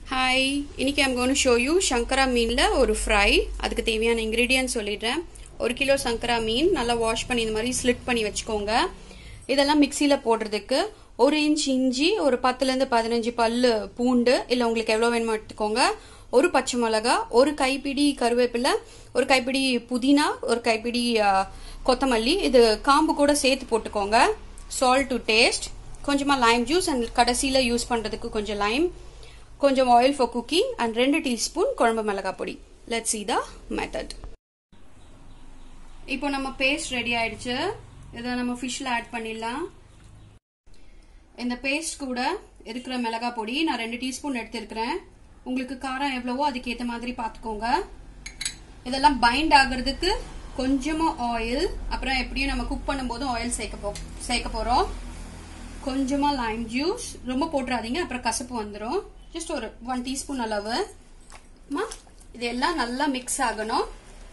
hi இன்னைக்கு I'm gonna show you சங்கரா மீனில் ஒரு ஃப்ரை அதுக்கு தேவையான இன்க்ரீடியன்ட் சொல்லிடுறேன் ஒரு கிலோ சங்கரா மீன் நல்லா வாஷ் பண்ணி இந்த மாதிரி ஸ்லிட் பண்ணி வச்சுக்கோங்க இதெல்லாம் மிக்சியில் போடுறதுக்கு ஒரு இன்ச் இஞ்சி ஒரு பத்துலேருந்து பதினஞ்சு பல்லு பூண்டு இல்லை உங்களுக்கு எவ்வளோ வேணுமோ எடுத்துக்கோங்க ஒரு பச்சை மிளகா ஒரு கைப்பிடி கருவேப்பிலை ஒரு கைப்பிடி புதினா ஒரு கைப்பிடி ஆ, கொத்தமல்லி இது காம்பு கூட சேர்த்து போட்டுக்கோங்க சால்ட் டு டேஸ்ட் கொஞ்சமாக லைம் ஜூஸ் அண்ட் கடைசியில் யூஸ் பண்ணுறதுக்கு கொஞ்சம் லைம் கொஞ்சம் ஆயில் ஃபார் குக்கிங் அண்ட் ரெண்டு டீஸ்பூன் குழம்பு மிளகாய் பொடி லெட் சி த மெத்தட் இப்போ நம்ம பேஸ்ட் ரெடி ஆயிடுச்சு இதை நம்ம ஃபிஷ்ல ஆட் பண்ணிடலாம் இந்த பேஸ்ட் கூட இருக்கிற மிளகாய் பொடி நான் ரெண்டு டீஸ்பூன் எடுத்திருக்கிறேன் உங்களுக்கு காரம் எவ்வளவோ அதுக்கேற்ற மாதிரி பார்த்துக்கோங்க இதெல்லாம் பைண்ட் ஆகுறதுக்கு கொஞ்சமா ஆயில் அப்புறம் எப்படியும் நம்ம குக் பண்ணும்போது ஆயில் சேர்க்க போ சேர்க்க போறோம் கொஞ்சமா லைம் ஜூஸ் ரொம்ப போட்டுறாதீங்க அப்புறம் கசப்பு வந்துடும் ஜஸ்ட் ஒரு ஒன் டீஸ்பூன் அளவு அம்மா, இது எல்லாம் நல்லா மிக்ஸ் ஆகணும்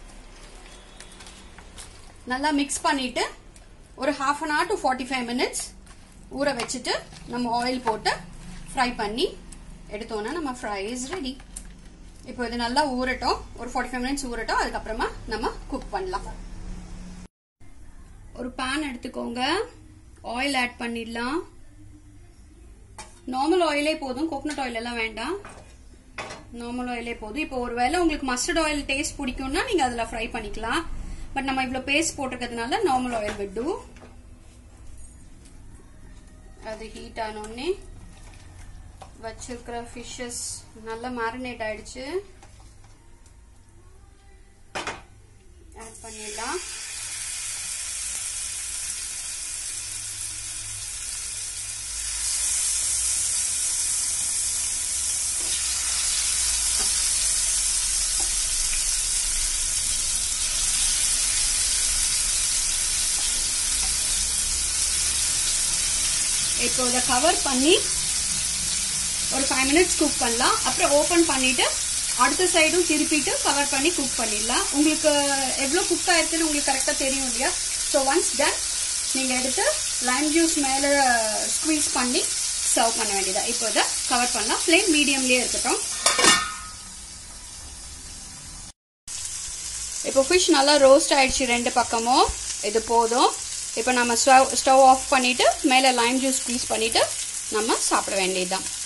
நல்லா மிக்ஸ் பண்ணிட்டு ஒரு half an hour to forty five minutes ஊற வச்சுட்டு நம்ம ஆயில் போட்டு ஃப்ரை பண்ணி எடுத்தோன்னா நம்ம ஃப்ரை இஸ் ரெடி இப்போ இது நல்லா ஊறட்டும் ஒரு ஃபார்ட்டி ஃபைவ் மினிட்ஸ் ஊறட்டும் அதுக்கப்புறமா நம்ம குக் பண்ணலாம் ஒரு பேன் எடுத்துக்கோங்க ஆயில் ஆட் பண்ணிடலாம் நார்மல் ஆயிலே போதும் கோகனட் ஆயில் எல்லாம் வேண்டாம் நார்மல் ஆயிலே போதும் இப்போ ஒருவேளை உங்களுக்கு மஸ்டர்ட் ஆயில் டேஸ்ட் பிடிக்கும்னா நீங்க அதுல ஃப்ரை பண்ணிக்கலாம் பட் நம்ம இவ்வளவு பேஸ்ட் போட்டிருக்கிறதுனால நார்மல் ஆயில் விடும் அது ஹீட் ஆனோடனே வச்சிருக்கிற ஃபிஷ்ஷஸ் நல்லா மேரினேட் ஆயிடுச்சு ஆட் பண்ணிடலாம் இப்போ இதை கவர் பண்ணி ஒரு ஃபைவ் மினிட்ஸ் குக் பண்ணலாம் அப்புறம் ஓப்பன் பண்ணிட்டு அடுத்த சைடும் திருப்பிட்டு கவர் பண்ணி குக் பண்ணிடலாம் உங்களுக்கு எவ்வளோ குக் ஆயிருக்குன்னு உங்களுக்கு கரெக்டாக தெரியும் இல்லையா ஸோ ஒன்ஸ் டன் நீங்கள் எடுத்து லைம் ஜூஸ் மேலே ஸ்குவீஸ் பண்ணி சர்வ் பண்ண வேண்டியதா இப்போ இதை கவர் பண்ணலாம் ஃப்ளேம் மீடியம்லேயே இருக்கட்டும் இப்போ ஃபிஷ் நல்லா ரோஸ்ட் ஆயிடுச்சு ரெண்டு பக்கமும் இது போதும் இப்போ நம்ம ஸ்டவ் ஸ்டவ் ஆஃப் பண்ணிட்டு மேலே லைம் ஜூஸ் ஸ்குவீஸ் பண்ணிட்டு நம்ம சாப்பிட வேண்டியதுதான்